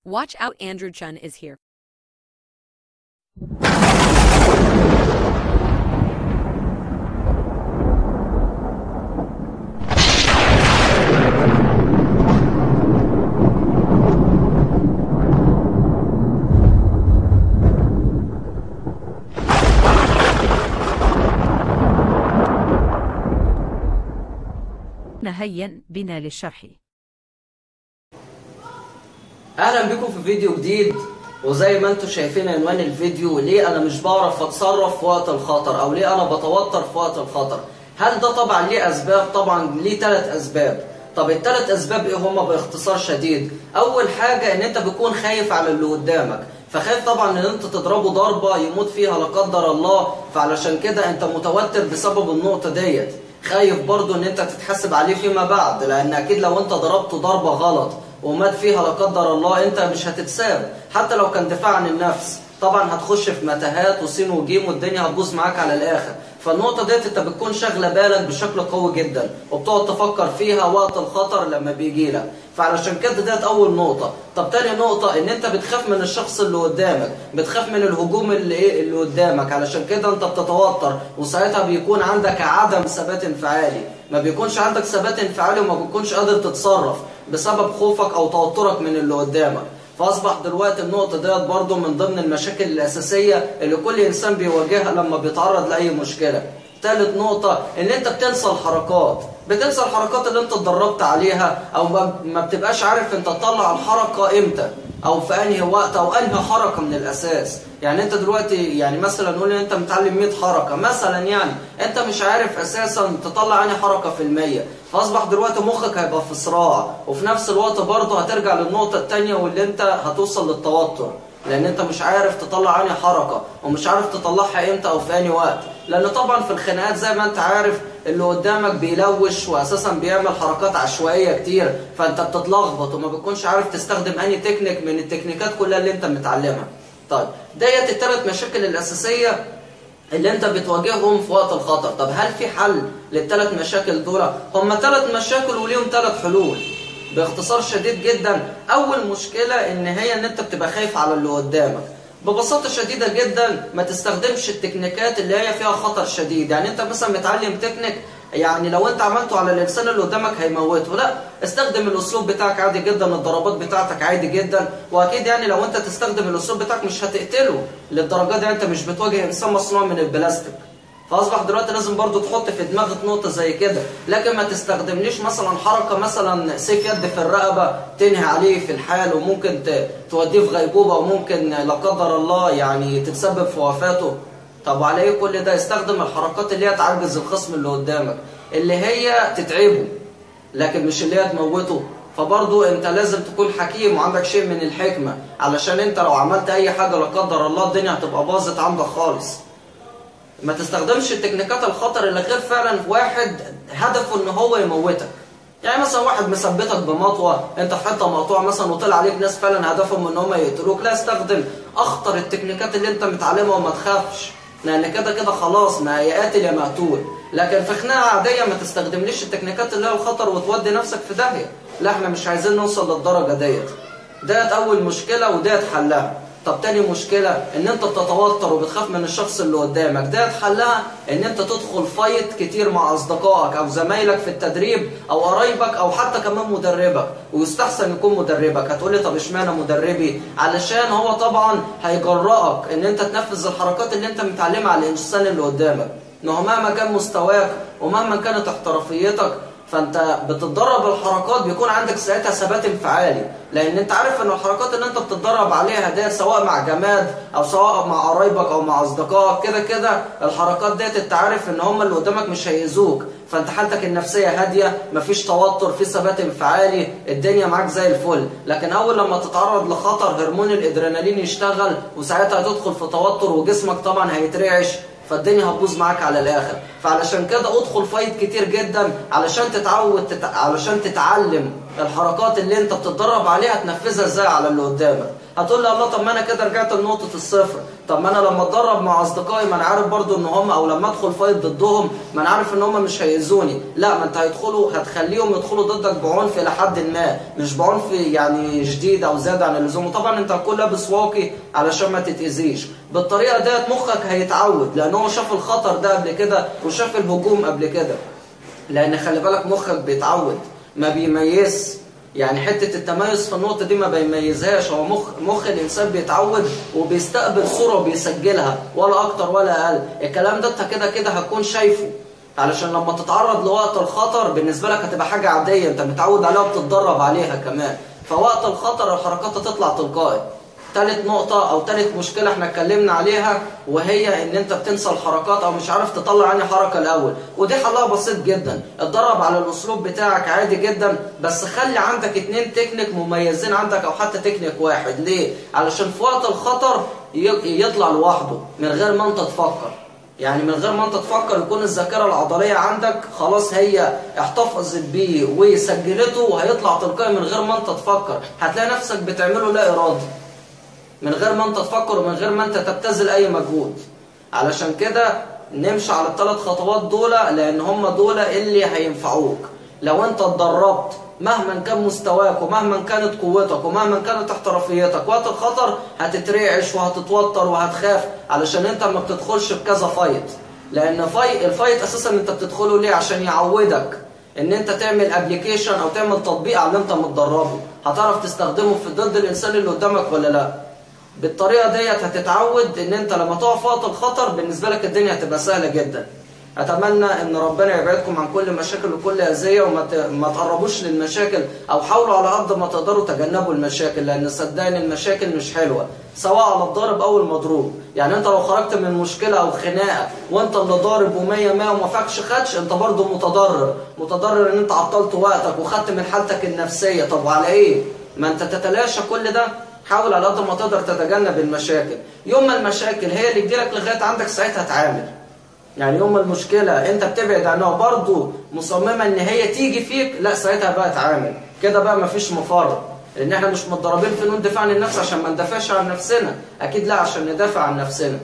Watch out, Andrew Chun is here. هيا بنا للشرح اهلا بكم في فيديو جديد وزي ما انتم شايفين عنوان الفيديو ليه انا مش بعرف اتصرف في وقت الخطر او ليه انا بتوتر في وقت الخطر هل ده طبعا ليه اسباب طبعا ليه ثلاث اسباب طب الثلاث اسباب ايه هما باختصار شديد اول حاجه ان انت بتكون خايف على اللي قدامك فخايف طبعا ان انت تضربه ضربه يموت فيها لا قدر الله فعلشان كده انت متوتر بسبب النقطه ديت خايف برضو ان انت تتحاسب عليه فيما بعد لان اكيد لو انت ضربته ضربه غلط ومات فيها لا قدر الله انت مش هتتساب حتى لو كان دفاع عن النفس طبعا هتخش في متاهات وسين وجيم والدنيا هتبوظ معاك على الاخر فالنقطه ديت انت بتكون شاغله بالك بشكل قوي جدا وبتقعد تفكر فيها وقت الخطر لما بيجي لك فعلشان كده ديت اول نقطه طب تاني نقطه ان انت بتخاف من الشخص اللي قدامك بتخاف من الهجوم اللي ايه اللي قدامك علشان كده انت بتتوتر وساعتها بيكون عندك عدم ثبات انفعالي ما بيكونش عندك ثبات انفعالي وما بتكونش قادر تتصرف بسبب خوفك او توترك من اللي قدامك فاصبح دلوقتي النقطه ديت برضو من ضمن المشاكل الاساسيه اللي كل انسان بيواجهها لما بيتعرض لاي مشكله ثالث نقطة ان انت بتنسى الحركات بتنسى الحركات اللي انت اتدربت عليها او ما بتبقاش عارف انت تطلع الحركة امتى او في انهي وقت او انهي حركة من الاساس يعني انت دلوقتي يعني مثلا نقول ان انت متعلم 100 حركة مثلا يعني انت مش عارف اساسا تطلع انهي حركة في المية فاصبح دلوقتي مخك هيبقى في صراع وفي نفس الوقت برضه هترجع للنقطة الثانية واللي انت هتوصل للتوتر لان انت مش عارف تطلع انهي حركة ومش عارف تطلعها امتى او في انهي وقت لان طبعا في الخناقات زي ما انت عارف اللي قدامك بيلوش واساسا بيعمل حركات عشوائيه كتير فانت بتتلخبط وما بتكونش عارف تستخدم انهي تكنيك من التكنيكات كلها اللي انت متعلمها طيب ديت الثلاث مشاكل الاساسيه اللي انت بتواجههم في وقت الخطر طب هل في حل للثلاث مشاكل دول هم ثلاث مشاكل وليهم ثلاث حلول باختصار شديد جدا اول مشكله ان هي ان انت بتبقى خايف على اللي قدامك ببساطة شديدة جدا ما تستخدمش التكنيكات اللي هي فيها خطر شديد يعني انت مثلا متعلم تكنيك يعني لو انت عملته على الانسان اللي قدامك هيموته لا استخدم الاسلوب بتاعك عادي جدا الضربات بتاعتك عادي جدا واكيد يعني لو انت تستخدم الاسلوب بتاعك مش هتقتله للدرجه دي انت مش بتواجه انسان مصنوع من البلاستيك فاصبح دلوقتي لازم برضو تحط في دماغك نقطة زي كده لكن ما تستخدمليش مثلا حركة مثلا سيف يد في الرقبة تنهي عليه في الحال وممكن توديه في غيبوبة وممكن لا قدر الله يعني تتسبب في وفاته طب وعلى ايه كل ده استخدم الحركات اللي هي تعجز الخصم اللي قدامك اللي هي تتعبه لكن مش اللي هي تموته فبرضو انت لازم تكون حكيم وعندك شيء من الحكمة علشان انت لو عملت اي حاجة لا قدر الله الدنيا هتبقى باظت عندك خالص ما تستخدمش التكنيكات الخطر اللي غير فعلا واحد هدفه ان هو يموتك يعني مثلا واحد مثبتك بمطوه انت في حته مقطوعه مثلا وطلع عليك ناس فعلا هدفهم ان هم يقتلوك لا استخدم اخطر التكنيكات اللي انت متعلمها وما تخافش لان كده كده خلاص ما يا قاتل يا مقتول لكن في خناقه عاديه ما تستخدمليش التكنيكات اللي هي الخطر وتودي نفسك في داهيه لا احنا مش عايزين نوصل للدرجه ديت ديت اول مشكله وديت حلها طب تاني مشكلة ان انت بتتوتر وبتخاف من الشخص اللي قدامك ده حلها ان انت تدخل فايت كتير مع اصدقائك او زمايلك في التدريب او قرايبك او حتى كمان مدربك ويستحسن يكون مدربك هتقولي طب اشمعنى مدربي علشان هو طبعا هيجرأك ان انت تنفذ الحركات اللي انت متعلمها على الانسان اللي قدامك انه مهما كان مستواك ومهما كانت احترافيتك فانت بتتدرب الحركات بيكون عندك ساعتها ثبات انفعالي لان انت عارف ان الحركات اللي انت بتتدرب عليها دي سواء مع جماد او سواء مع قرايبك او مع اصدقائك كده كده الحركات ديت انت عارف ان هم اللي قدامك مش هيأذوك فانت حالتك النفسيه هاديه مفيش توتر في ثبات انفعالي الدنيا معاك زي الفل لكن اول لما تتعرض لخطر هرمون الادرينالين يشتغل وساعتها هتدخل في توتر وجسمك طبعا هيترعش فالدنيا هتبوظ معاك على الاخر فعلشان كده ادخل فايت كتير جدا علشان تتعود تت... علشان تتعلم الحركات اللي انت بتتدرب عليها تنفذها ازاي على اللي قدامك هتقول لي الله طب ما انا كده رجعت لنقطه الصفر طب ما انا لما اتدرب مع اصدقائي ما انا عارف برضو ان هم او لما ادخل فايت ضدهم ما انا عارف ان هم مش هيأذوني لا ما انت هيدخلوا هتخليهم يدخلوا ضدك بعنف الى حد ما مش بعنف يعني شديد او زياده عن اللزوم وطبعا انت هتكون لابس واقي علشان ما تتأذيش بالطريقه ديت مخك هيتعود لان هو شاف الخطر ده قبل كده وشاف الهجوم قبل كده لان خلي بالك مخك بيتعود ما بيميز يعني حتة التميز في النقطة دي ما بيميزهاش هو مخ, مخ الإنسان بيتعود وبيستقبل صورة وبيسجلها ولا أكتر ولا أقل الكلام ده أنت كده كده هتكون شايفه علشان لما تتعرض لوقت الخطر بالنسبة لك هتبقى حاجة عادية أنت متعود عليها وبتتدرب عليها كمان فوقت الخطر الحركات هتطلع تلقائي تالت نقطة أو تالت مشكلة احنا اتكلمنا عليها وهي إن أنت بتنسى الحركات أو مش عارف تطلع عني حركة الأول ودي حلها بسيط جدا اتدرب على الأسلوب بتاعك عادي جدا بس خلي عندك اتنين تكنيك مميزين عندك أو حتى تكنيك واحد ليه؟ علشان في وقت الخطر يطلع لوحده من غير ما أنت تفكر يعني من غير ما انت تفكر يكون الذاكرة العضلية عندك خلاص هي احتفظت بيه وسجلته وهيطلع تلقائي من غير ما انت تفكر هتلاقي نفسك بتعمله لا إرادي من غير ما انت تفكر ومن غير ما انت تبتذل اي مجهود علشان كده نمشي على الثلاث خطوات دول لان هم دول اللي هينفعوك لو انت اتدربت مهما كان مستواك ومهما كانت قوتك ومهما كانت احترافيتك وقت الخطر هتترعش وهتتوتر وهتخاف علشان انت ما بتدخلش بكذا فايت لان فايت الفايت اساسا انت بتدخله ليه عشان يعودك ان انت تعمل ابلكيشن او تعمل تطبيق على اللي انت متدربه هتعرف تستخدمه في ضد الانسان اللي قدامك ولا لا بالطريقة ديت هتتعود ان انت لما تقف وقت الخطر بالنسبة لك الدنيا هتبقى سهلة جدا اتمنى ان ربنا يبعدكم عن كل مشاكل وكل اذية وما ما تقربوش للمشاكل او حاولوا على قد ما تقدروا تجنبوا المشاكل لان صدقني المشاكل مش حلوة سواء على الضارب او المضروب يعني انت لو خرجت من مشكلة او خناقة وانت اللي ضارب ومية مية وما فاكش خدش انت برضو متضرر متضرر ان انت عطلت وقتك وخدت من حالتك النفسية طب وعلى ايه ما انت تتلاشى كل ده حاول على قد ما تقدر تتجنب المشاكل يوم ما المشاكل هي اللي تجيلك لغايه عندك ساعتها تعامل يعني يوم ما المشكله انت بتبعد عنها برضه مصممه ان هي تيجي فيك لا ساعتها بقى تعامل كده بقى مفيش مفر لان احنا مش متدربين في نون دفاع عن النفس عشان ما ندافعش عن نفسنا اكيد لا عشان ندافع عن نفسنا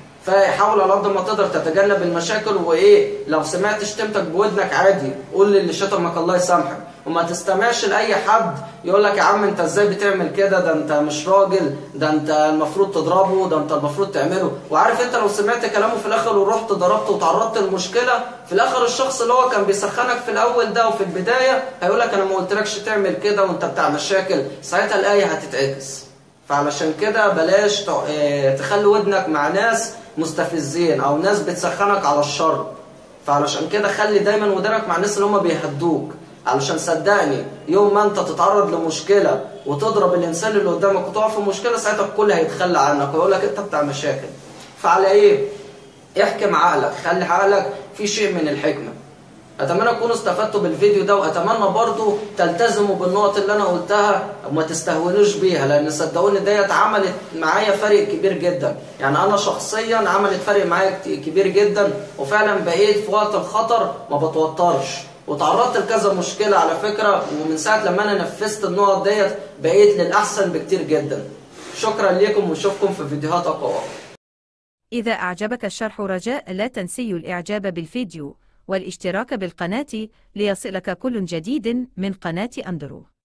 فحاول على قد ما تقدر تتجنب المشاكل وايه لو سمعت شتمتك بودنك عادي قول للي شتمك الله يسامحك وما تستمعش لاي حد يقول لك يا عم انت ازاي بتعمل كده ده انت مش راجل ده انت المفروض تضربه ده انت المفروض تعمله وعارف انت لو سمعت كلامه في الاخر ورحت ضربته وتعرضت للمشكله في الاخر الشخص اللي هو كان بيسخنك في الاول ده وفي البدايه هيقول لك انا ما قلتلكش تعمل كده وانت بتاع مشاكل ساعتها الايه هتتعكس فعلشان كده بلاش تخلي ودنك مع ناس مستفزين او ناس بتسخنك على الشر فعلشان كده خلي دايما ودانك مع الناس اللي هم بيهدوك علشان صدقني يوم ما انت تتعرض لمشكلة وتضرب الانسان اللي قدامك وتقع في مشكلة ساعتها الكل هيتخلى عنك ويقول لك انت بتاع مشاكل فعلى ايه احكم عقلك خلي عقلك في شيء من الحكمة اتمنى تكونوا استفدتوا بالفيديو ده واتمنى برضو تلتزموا بالنقط اللي انا قلتها وما تستهونوش بيها لان صدقوني ديت عملت معايا فرق كبير جدا يعني انا شخصيا عملت فرق معايا كبير جدا وفعلا بقيت في وقت الخطر ما بتوترش وتعرضت لكذا مشكلة على فكرة ومن ساعة لما أنا نفذت النقط ديت بقيت للأحسن بكتير جدا شكرا لكم ونشوفكم في فيديوهات أقوى إذا أعجبك الشرح رجاء لا تنسي الإعجاب بالفيديو والاشتراك بالقناة ليصلك كل جديد من قناة أندرو